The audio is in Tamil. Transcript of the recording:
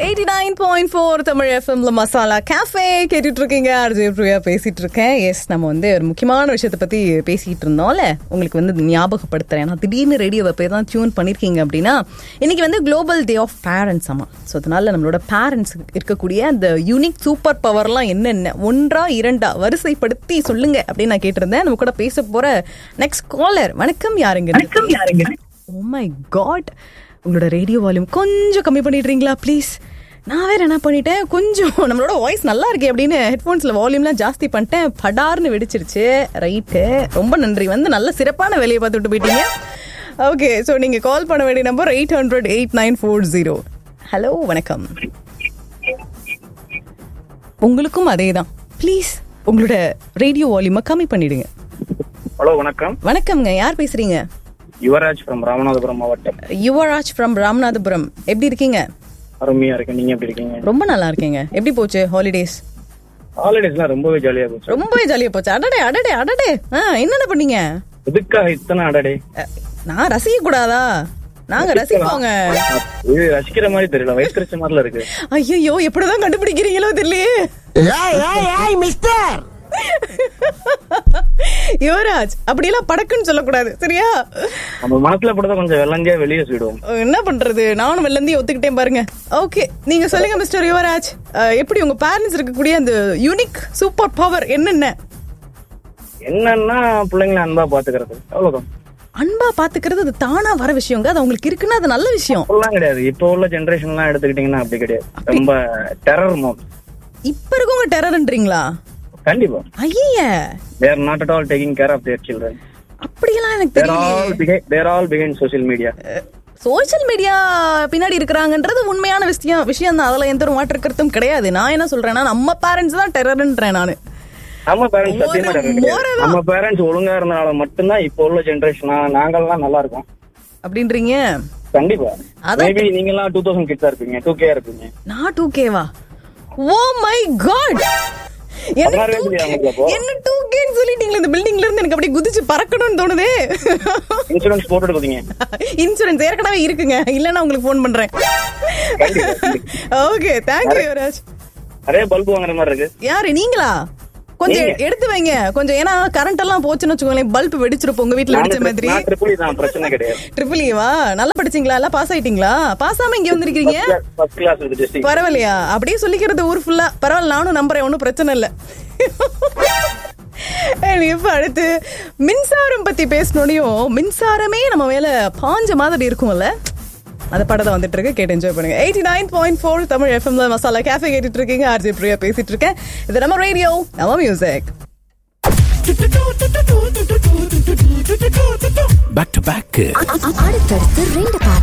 Eighty nine point four Tamil எஃப்எம்ல மசாலா கேஃபே கேட்டுட்டு இருக்கீங்க அர்ஜய் பிரியா பேசிட்டு இருக்கேன் எஸ் நம்ம வந்து ஒரு முக்கியமான விஷயத்தை பத்தி பேசிட்டு இருந்தோம்ல உங்களுக்கு வந்து இது ஞாபகப்படுத்துறேன் நான் திடீர்னு ரேடியோவை போய் தான் டியூன் பண்ணிருக்கீங்க அப்படின்னா இன்னைக்கு வந்து குளோபல் டே ஆஃப் பேரண்ட்ஸ் ஆமா ஸோ அதனால நம்மளோட பேரண்ட்ஸ் இருக்கக்கூடிய அந்த யூனிக் சூப்பர் பவர்லாம் என்னென்ன ஒன்றா இரண்டா வரிசைப்படுத்தி சொல்லுங்க அப்படின்னு நான் கேட்டிருந்தேன் நம்ம கூட பேச போற நெக்ஸ்ட் காலர் வணக்கம் யாருங்க வணக்கம் யாருங்க ஓ மை காட் உங்களோட ரேடியோ வால்யூம் கொஞ்சம் கம்மி பண்ணிடுறீங்களா ப்ளீஸ் நான் வேற என்ன பண்ணிட்டேன் கொஞ்சம் நம்மளோட வாய்ஸ் நல்லா இருக்கே அப்படின்னு ஹெட்ஃபோன்ஸில் வால்யூம்லாம் ஜாஸ்தி பண்ணிட்டேன் படார்னு வெடிச்சிருச்சு ரைட்டு ரொம்ப நன்றி வந்து நல்ல சிறப்பான வேலையை பார்த்துட்டு போயிட்டீங்க ஓகே ஸோ நீங்கள் கால் பண்ண வேண்டிய number eight hundred eight nine four zero hello வணக்கம் உங்களுக்கும் அதே தான் ப்ளீஸ் உங்களோட ரேடியோ வால்யூமை கம்மி பண்ணிடுங்க ஹலோ வணக்கம் வணக்கம்ங்க யார் பேசுறீங்க யுவராஜ் ஃப்ரம் ராமநாதபுரம் மாவட்டம் யுவராஜ் ஃப்ரம் ராமநாதபுரம் எப்படி இருக்கீங்க அருமையா இருக்கு நீங்க எப்படி இருக்கீங்க ரொம்ப நல்லா இருக்கீங்க எப்படி போச்சு ஹாலிடேஸ் ஹாலிடேஸ்லாம் ரொம்பவே ஜாலியா போச்சு ரொம்பவே ஜாலியா போச்சு அடடே அடடே அடடே ஆ என்னென்ன பண்ணீங்க எதுக்காக இத்தனை அடடே அ, நான் ரசிக்க கூடாதா நாங்க ரசிப்போங்க இது ரசிக்கிற மாதிரி தெரியல வயசுக்கிற மாதிரில இருக்கு ஐயோ எப்படிதான் கண்டுபிடிக்கிறீங்களோ தெரியலையே ஏய் ஏய் ஏய் மிஸ்டர் யுவராஜ் அப்படியெல்லாம் படக்குன்னு சொல்லக்கூடாது சரியா நம்ம மனசுல படுத்த கொஞ்சம் வெள்ளந்தியா வெளியே சொல்லிடுவோம் என்ன பண்றது நானும் வெள்ளந்தி ஒத்துக்கிட்டேன் பாருங்க ஓகே நீங்க சொல்லுங்க மிஸ்டர் யுவராஜ் அ, எப்படி உங்க பேரண்ட்ஸ் இருக்கக்கூடிய அந்த யூனிக் சூப்பர் பவர் என்னென்ன என்னன்னா பிள்ளைங்களை அன்பா பாத்துக்கிறது அவ்வளவுதான் அன்பா பாத்துக்கிறது அது தானா வர விஷயங்க அது அவங்களுக்கு இருக்குன்னா அது நல்ல விஷயம் அப்படிலாம் கிடையாது இப்போ உள்ள ஜென்ரேஷன் எல்லாம் எடுத்துக்கிட்டீங்கன்னா அப்படி கிடையாது ரொம்ப டெரர் மோட் இப்ப இருக்கவங்க டெரர்ன்றீங்களா கண்டிப்பா I they're not at all taking care of their children அப்படியெல்லாம் எனக்கு தேர் தெரியல ஆல் பிகை தேர் ஆல் பிகைன் சோசியல் மீடியா சோஷியல் மீடியா பின்னாடி இருக்கிறாங்கன்றது உண்மையான விஷயம் விஷயம் தான் அதுல எந்த ஒரு மாற்று கருத்தும் கிடையாது நான் என்ன சொல்றேன்னா நம்ம பேரண்ட்ஸ் தான் டெரர்ன்றேன் நானு நம்ம பேரண்ட்ஸ் சத்தியமா மோர- terror கிடையாது. மோரதான். நம்ம பேரண்ட்ஸ் ஒழுங்கா இருந்தனால மட்டும்தான் இப்போ உள்ள ஜென்ரேஷன் நாங்கெல்லாம் நல்லா இருக்கோம் அப்படின்றீங்க கண்டிப்பா அதான் மேபி நீங்க எல்லாம் டூ தௌசண்ட் கிட்ஸா இருப்பீங்க டூ கே இருப்பீங்க நான் டூ கேவா ஓ மை காட் என்ன பதினாறு டூ வயசு உங்களுக்கு அப்போ? என்ன டூ கேன்னு சொல்லிட்டீங்களே இந்த பில்டிங்ல இருந்து எனக்கு அப்படியே குதிச்சு பறக்கணும்னு தோணுதே இன்சூரன்ஸ் போட்டுட்டு போதீங்க இன்சூரன்ஸ் ஏற்கனவே இருக்குங்க இல்லன்னா உங்களுக்கு ஃபோன் பண்றேன் ஓகே தேங்க்யூ யுவராஜ் நிறைய பல்பு வாங்குற மாதிரி இருக்கு யாரு நீங்களா கொஞ்சம் நீங்க. எடுத்து வைங்க கொஞ்சம் ஏன்னா கரண்ட் எல்லாம் போச்சுன்னு வச்சுக்கோங்களேன் பல்ப் வெடிச்சிருப்போம் உங்க வீட்ல வெடிச்ச மாதிரி நான் ட்ரிபிள் தான் பிரச்சனை கிடையாது ட்ரிபிள் ஏவா நல்லா படிச்சீங்களா எல்லாம் பாஸ் ஆயிட்டீங்களா பாஸ் ஆகாம இங்க வந்திருக்கீங்க ஃபர்ஸ்ட் கிளாஸ் இருக்கு ஜஸ்ட் பரவாயில்லையா அப்படியே சொல்லிக்கிறது ஊர் ஃபுல்லா பரவாயில்ல நானும் நம்புறேன் ஒன்றும் பிரச்சனை இல்ல And இப்ப அடுத்து மின்சாரம் பத்தி பேசணுடையும் மின்சாரமே நம்ம மேல பாஞ்ச மாதிரி இருக்கும்ல அந்த படத்தை வந்துட்டு இருக்கு கேட்டு என்ஜாய் பண்ணுங்க eighty nine point four Tamil எஃப்எம்ல மசாலா கேஃபே கேட்டுட்டு இருக்கீங்க ஆர்ஜே பிரியா பேசிட்டு இருக்கேன் இது நம்ம ரேடியோ நம்ம மியூசிக் பேக் டு பேக் அடுத்தடுத்து ரெண்டு பாட்டு